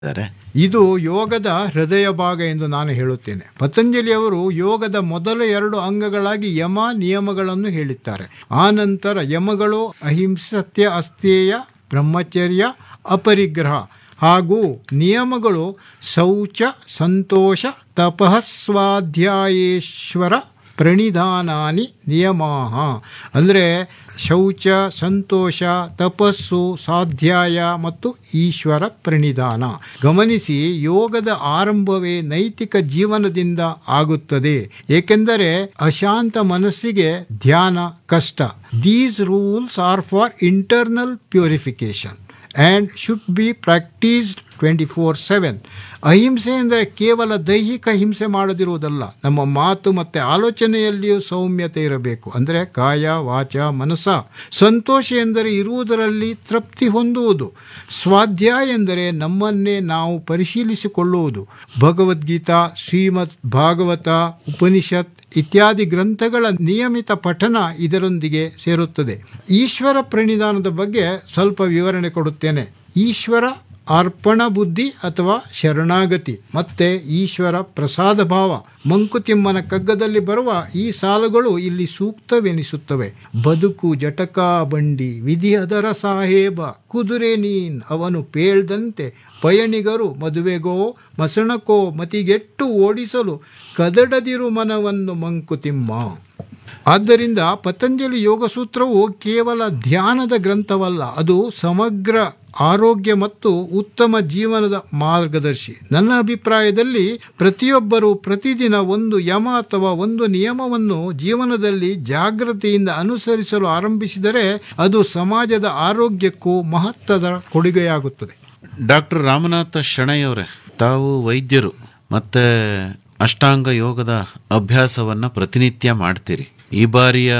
ಇದ್ದಾರೆ ಇದು ಯೋಗದ ಹೃದಯ ಭಾಗ ಎಂದು ನಾನು ಹೇಳುತ್ತೇನೆ ಪತಂಜಲಿಯವರು ಯೋಗದ ಮೊದಲ ಎರಡು ಅಂಗಗಳಾಗಿ ಯಮ ನಿಯಮಗಳನ್ನು ಹೇಳಿದ್ದಾರೆ ಆ ನಂತರ ಯಮಗಳು ಅಹಿಂಸೆ ಸತ್ಯ ಅಸ್ಥೇಯ ಬ್ರಹ್ಮಚರ್ಯ ಅಪರಿಗ್ರಹ ಹಾಗೂ ನಿಯಮಗಳು ಶೌಚ ಸಂತೋಷ ತಪಃ ಸ್ವಾಧ್ಯಾಯೇಶ್ವರ ಪ್ರಣಿಧಾನಾನಿ ನಿಯಮಾಹ ಅಂದರೆ ಶೌಚ ಸಂತೋಷ ತಪಸ್ಸು ಸ್ವಾಧ್ಯಾಯ ಮತ್ತು ಈಶ್ವರ ಪ್ರಣಿಧಾನ ಗಮನಿಸಿ ಯೋಗದ ಆರಂಭವೇ ನೈತಿಕ ಜೀವನದಿಂದ ಆಗುತ್ತದೆ ಏಕೆಂದರೆ ಅಶಾಂತ ಮನಸ್ಸಿಗೆ ಧ್ಯಾನ ಕಷ್ಟ these rules are for internal purification and should be practised twenty four seven ಅಹಿಂಸೆ ಅಂದರೆ ಕೇವಲ ದೈಹಿಕ ಹಿಂಸೆ ಮಾಡದಿರುವುದಲ್ಲ ನಮ್ಮ ಮಾತು ಮತ್ತು ಆಲೋಚನೆಯಲ್ಲಿಯೂ ಸೌಮ್ಯತೆ ಇರಬೇಕು ಅಂದರೆ ಕಾಯ ವಾಚ ಮನಸ್ಸ ಸಂತೋಷ ಎಂದರೆ ಇರುವುದರಲ್ಲಿ ತೃಪ್ತಿ ಹೊಂದುವುದು ಸ್ವಾಧ್ಯಾಯ ಎಂದರೆ ನಮ್ಮನ್ನೇ ನಾವು ಪರಿಶೀಲಿಸಿಕೊಳ್ಳುವುದು ಭಗವದ್ಗೀತಾ ಶ್ರೀಮದ್ ಭಾಗವತ ಉಪನಿಷತ್ ಇತ್ಯಾದಿ ಗ್ರಂಥಗಳ ನಿಯಮಿತ ಪಠನ ಇದರೊಂದಿಗೆ ಸೇರುತ್ತದೆ ಈಶ್ವರ ಪ್ರಣಿಧಾನದ ಬಗ್ಗೆ ಸ್ವಲ್ಪ ವಿವರಣೆ ಕೊಡುತ್ತೇನೆ ಈಶ್ವರ ಅರ್ಪಣ ಬುದ್ಧಿ ಅಥವಾ ಶರಣಾಗತಿ ಮತ್ತೆ ಈಶ್ವರ ಪ್ರಸಾದ ಭಾವ ಮಂಕುತಿಮ್ಮನ ಕಗ್ಗದಲ್ಲಿ ಬರುವ ಈ ಸಾಲುಗಳು ಇಲ್ಲಿ ಸೂಕ್ತವೆನಿಸುತ್ತವೆ ಬದುಕು ಜಟಕಾ ಬಂಡಿ ವಿಧಿ ಅದರ ಸಾಹೇಬ ಕುದುರೆ ನೀನ್ ಅವನು ಪೇಳ್ದಂತೆ ಪಯಣಿಗರು ಮದುವೆಗೋ ಮಸಣಕೋ ಮತಿಗೆಟ್ಟು ಓಡಿಸಲು ಕದಡದಿರು ಮನವನ್ನು ಮಂಕುತಿಮ್ಮ ಆದ್ದರಿಂದ ಪತಂಜಲಿ ಯೋಗಸೂತ್ರವು ಕೇವಲ ಧ್ಯಾನದ ಗ್ರಂಥವಲ್ಲ ಅದು ಸಮಗ್ರ ಆರೋಗ್ಯ ಮತ್ತು ಉತ್ತಮ ಜೀವನದ ಮಾರ್ಗದರ್ಶಿ ನನ್ನ ಅಭಿಪ್ರಾಯದಲ್ಲಿ ಪ್ರತಿಯೊಬ್ಬರು ಪ್ರತಿದಿನ ಒಂದು ಯಮ ಅಥವಾ ಒಂದು ನಿಯಮವನ್ನು ಜೀವನದಲ್ಲಿ ಜಾಗೃತಿಯಿಂದ ಅನುಸರಿಸಲು ಆರಂಭಿಸಿದರೆ ಅದು ಸಮಾಜದ ಆರೋಗ್ಯಕ್ಕೂ ಮಹತ್ವದ ಕೊಡುಗೆಯಾಗುತ್ತದೆ ಡಾಕ್ಟರ್ ರಾಮನಾಥ ಶೆಣೈಯವರೇ ತಾವು ವೈದ್ಯರು ಮತ್ತೆ ಅಷ್ಟಾಂಗ ಯೋಗದ ಅಭ್ಯಾಸವನ್ನ ಪ್ರತಿನಿತ್ಯ ಮಾಡ್ತೀರಿ ಈ ಬಾರಿಯ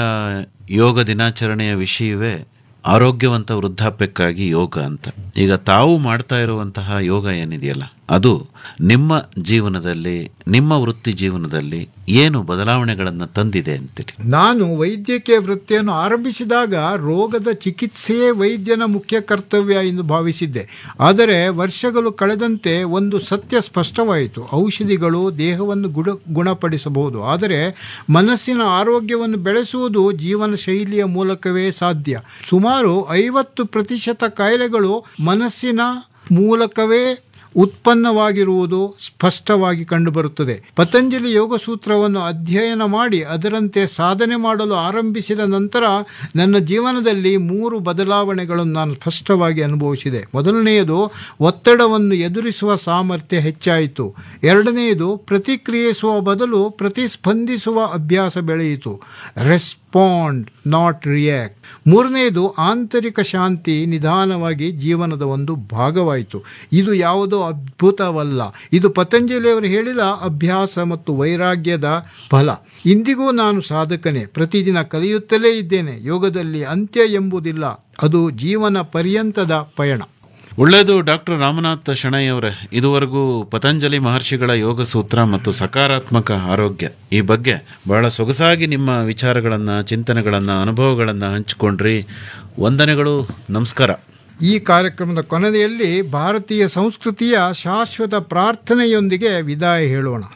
ಯೋಗ ದಿನಾಚರಣೆಯ ವಿಷಯವೇ ಆರೋಗ್ಯವಂತ ವೃದ್ಧಾಪ್ಯಕ್ಕಾಗಿ ಯೋಗ ಅಂತ ಈಗ ತಾವು ಮಾಡ್ತಾ ಇರುವಂತಹ ಯೋಗ ಏನಿದೆಯಲ್ಲ ಅದು ನಿಮ್ಮ ಜೀವನದಲ್ಲಿ ನಿಮ್ಮ ವೃತ್ತಿ ಜೀವನದಲ್ಲಿ ಏನು ಬದಲಾವಣೆಗಳನ್ನು ತಂದಿದೆ ಅಂತೀರಿ ನಾನು ವೈದ್ಯಕೀಯ ವೃತ್ತಿಯನ್ನು ಆರಂಭಿಸಿದಾಗ ರೋಗದ ಚಿಕಿತ್ಸೆಯೇ ವೈದ್ಯನ ಮುಖ್ಯ ಕರ್ತವ್ಯ ಎಂದು ಭಾವಿಸಿದ್ದೆ ಆದರೆ ವರ್ಷಗಳು ಕಳೆದಂತೆ ಒಂದು ಸತ್ಯ ಸ್ಪಷ್ಟವಾಯಿತು ಔಷಧಿಗಳು ದೇಹವನ್ನು ಗುಣ ಗುಣಪಡಿಸಬಹುದು ಆದರೆ ಮನಸ್ಸಿನ ಆರೋಗ್ಯವನ್ನು ಬೆಳೆಸುವುದು ಜೀವನ ಶೈಲಿಯ ಮೂಲಕವೇ ಸಾಧ್ಯ ಸುಮಾರು ಐವತ್ತು ಪ್ರತಿಶತ ಕಾಯಿಲೆಗಳು ಮನಸ್ಸಿನ ಮೂಲಕವೇ ಉತ್ಪನ್ನವಾಗಿರುವುದು ಸ್ಪಷ್ಟವಾಗಿ ಕಂಡುಬರುತ್ತದೆ ಪತಂಜಲಿ ಯೋಗ ಸೂತ್ರವನ್ನು ಅಧ್ಯಯನ ಮಾಡಿ ಅದರಂತೆ ಸಾಧನೆ ಮಾಡಲು ಆರಂಭಿಸಿದ ನಂತರ ನನ್ನ ಜೀವನದಲ್ಲಿ ಮೂರು ಬದಲಾವಣೆಗಳನ್ನು ನಾನು ಸ್ಪಷ್ಟವಾಗಿ ಅನುಭವಿಸಿದೆ ಮೊದಲನೆಯದು ಒತ್ತಡವನ್ನು ಎದುರಿಸುವ ಸಾಮರ್ಥ್ಯ ಹೆಚ್ಚಾಯಿತು ಎರಡನೆಯದು ಪ್ರತಿಕ್ರಿಯಿಸುವ ಬದಲು ಪ್ರತಿಸ್ಪಂದಿಸುವ ಅಭ್ಯಾಸ ಬೆಳೆಯಿತು ರೆಸ್ಪಾಂಡ್ ನಾಟ್ ರಿಯಾಕ್ಟ್ ಮೂರನೆಯದು ಆಂತರಿಕ ಶಾಂತಿ ನಿಧಾನವಾಗಿ ಜೀವನದ ಒಂದು ಭಾಗವಾಯಿತು ಇದು ಯಾವುದೋ ಅದ್ಭುತವಲ್ಲ ಇದು ಪತಂಜಲಿಯವರು ಹೇಳಿದ ಅಭ್ಯಾಸ ಮತ್ತು ವೈರಾಗ್ಯದ ಫಲ ಇಂದಿಗೂ ನಾನು ಸಾಧಕನೇ ಪ್ರತಿದಿನ ಕಲಿಯುತ್ತಲೇ ಇದ್ದೇನೆ ಯೋಗದಲ್ಲಿ ಅಂತ್ಯ ಎಂಬುದಿಲ್ಲ ಅದು ಜೀವನ ಪರ್ಯಂತದ ಪಯಣ ಒಳ್ಳೆಯದು ಡಾಕ್ಟರ್ ರಾಮನಾಥ್ ಶೆಣೈ ಅವರೇ ಇದುವರೆಗೂ ಪತಂಜಲಿ ಮಹರ್ಷಿಗಳ ಯೋಗ ಸೂತ್ರ ಮತ್ತು ಸಕಾರಾತ್ಮಕ ಆರೋಗ್ಯ ಈ ಬಗ್ಗೆ ಬಹಳ ಸೊಗಸಾಗಿ ನಿಮ್ಮ ವಿಚಾರಗಳನ್ನು ಚಿಂತನೆಗಳನ್ನು ಅನುಭವಗಳನ್ನು ಹಂಚಿಕೊಂಡ್ರಿ ವಂದನೆಗಳು ನಮಸ್ಕಾರ ಈ ಕಾರ್ಯಕ್ರಮದ ಕೊನೆಯಲ್ಲಿ ಭಾರತೀಯ ಸಂಸ್ಕೃತಿಯ ಶಾಶ್ವತ ಪ್ರಾರ್ಥನೆಯೊಂದಿಗೆ ವಿದಾಯ ಹೇಳೋಣ